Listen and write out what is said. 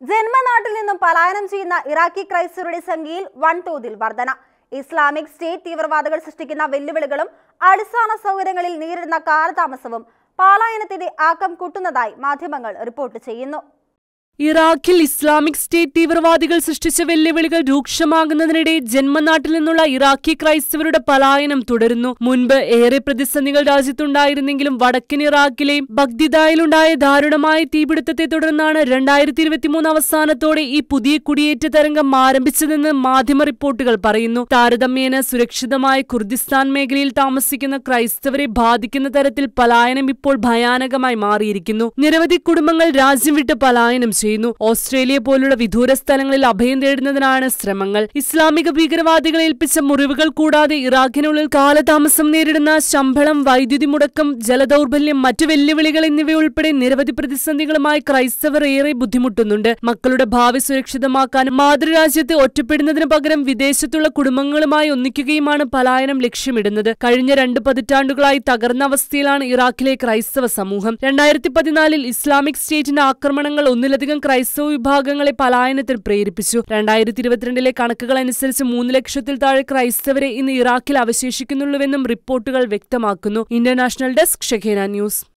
ജന്മനാട്ടിൽ നിന്നും പലായനം ചെയ്യുന്ന ഇറാഖി ക്രൈസ്തവരുടെ സംഖ്യയിൽ വൻതോതിൽ വർധന ഇസ്ലാമിക് സ്റ്റേറ്റ് തീവ്രവാദികൾ സൃഷ്ടിക്കുന്ന വെല്ലുവിളികളും അടിസ്ഥാന സൗകര്യങ്ങളിൽ നേരിടുന്ന കാലതാമസവും പലായനത്തിന്റെ ആക്കം കൂട്ടുന്നതായി മാധ്യമങ്ങൾ റിപ്പോർട്ട് ചെയ്യുന്നു ഇറാഖിൽ ഇസ്ലാമിക് സ്റ്റേറ്റ് തീവ്രവാദികൾ സൃഷ്ടിച്ച വെല്ലുവിളികൾ രൂക്ഷമാകുന്നതിനിടെ ജന്മനാട്ടിൽ നിന്നുള്ള ഇറാഖി ക്രൈസ്തവരുടെ പലായനം തുടരുന്നു മുൻപ് ഏറെ പ്രതിസന്ധികൾ രാജ്യത്തുണ്ടായിരുന്നെങ്കിലും വടക്കൻ ഇറാഖിലെ ബഗ്ദിദായിലുണ്ടായ ദാരുണമായ തീപിടുത്തത്തെ തുടർന്നാണ് രണ്ടായിരത്തി ഇരുപത്തിമൂന്ന് അവസാനത്തോടെ ഈ പുതിയ കുടിയേറ്റ തരംഗം ആരംഭിച്ചതെന്ന് മാധ്യമ റിപ്പോർട്ടുകൾ പറയുന്നു താരതമ്യേന സുരക്ഷിതമായ കുർദിസ്ഥാൻ മേഖലയിൽ താമസിക്കുന്ന ക്രൈസ്തവരെ ബാധിക്കുന്ന തരത്തിൽ പലായനം ഇപ്പോൾ ഭയാനകമായി മാറിയിരിക്കുന്നു നിരവധി കുടുംബങ്ങൾ രാജ്യം വിട്ട് പലായനം ചെയ്യുന്നു ഓസ്ട്രേലിയ പോലുള്ള വിദൂര സ്ഥലങ്ങളിൽ അഭയം തേടുന്നതിനാണ് ശ്രമങ്ങൾ ഇസ്ലാമിക ഭീകരവാദികളെ ഏൽപ്പിച്ച മുറിവുകൾ കൂടാതെ ഇറാഖിനുള്ളിൽ കാലതാമസം നേരിടുന്ന ശമ്പളം വൈദ്യുതി മുടക്കം ജലദൗർബല്യം മറ്റു വെല്ലുവിളികൾ എന്നിവയുൾപ്പെടെ നിരവധി പ്രതിസന്ധികളുമായി ക്രൈസ്തവർ ഏറെ ബുദ്ധിമുട്ടുന്നുണ്ട് മക്കളുടെ ഭാവി സുരക്ഷിതമാക്കാനും മാതൃരാജ്യത്ത് ഒറ്റപ്പെടുന്നതിന് പകരം വിദേശത്തുള്ള കുടുംബങ്ങളുമായി ഒന്നിക്കുകയുമാണ് പലായനം ലക്ഷ്യമിടുന്നത് കഴിഞ്ഞ രണ്ട് പതിറ്റാണ്ടുകളായി തകർന്ന അവസ്ഥയിലാണ് ഇറാഖിലെ ക്രൈസ്തവ സമൂഹം രണ്ടായിരത്തി പതിനാലിൽ ഇസ്ലാമിക് സ്റ്റേറ്റിന്റെ ആക്രമണങ്ങൾ ഒന്നിലധികം ക്രൈസ്തവ വിഭാഗങ്ങളെ പലായനത്തിന് പ്രേരിപ്പിച്ചു രണ്ടായിരത്തി ഇരുപത്തിരണ്ടിലെ കണക്കുകൾ അനുസരിച്ച് മൂന്ന് ലക്ഷത്തിൽ താഴെ ക്രൈസ്തവരെ ഇന്ന് ഇറാഖിൽ അവശേഷിക്കുന്നുള്ളൂവെന്നും റിപ്പോർട്ടുകൾ വ്യക്തമാക്കുന്നു ഇന്റർനാഷണൽ ഡെസ്ക് ഷെഖേന ന്യൂസ്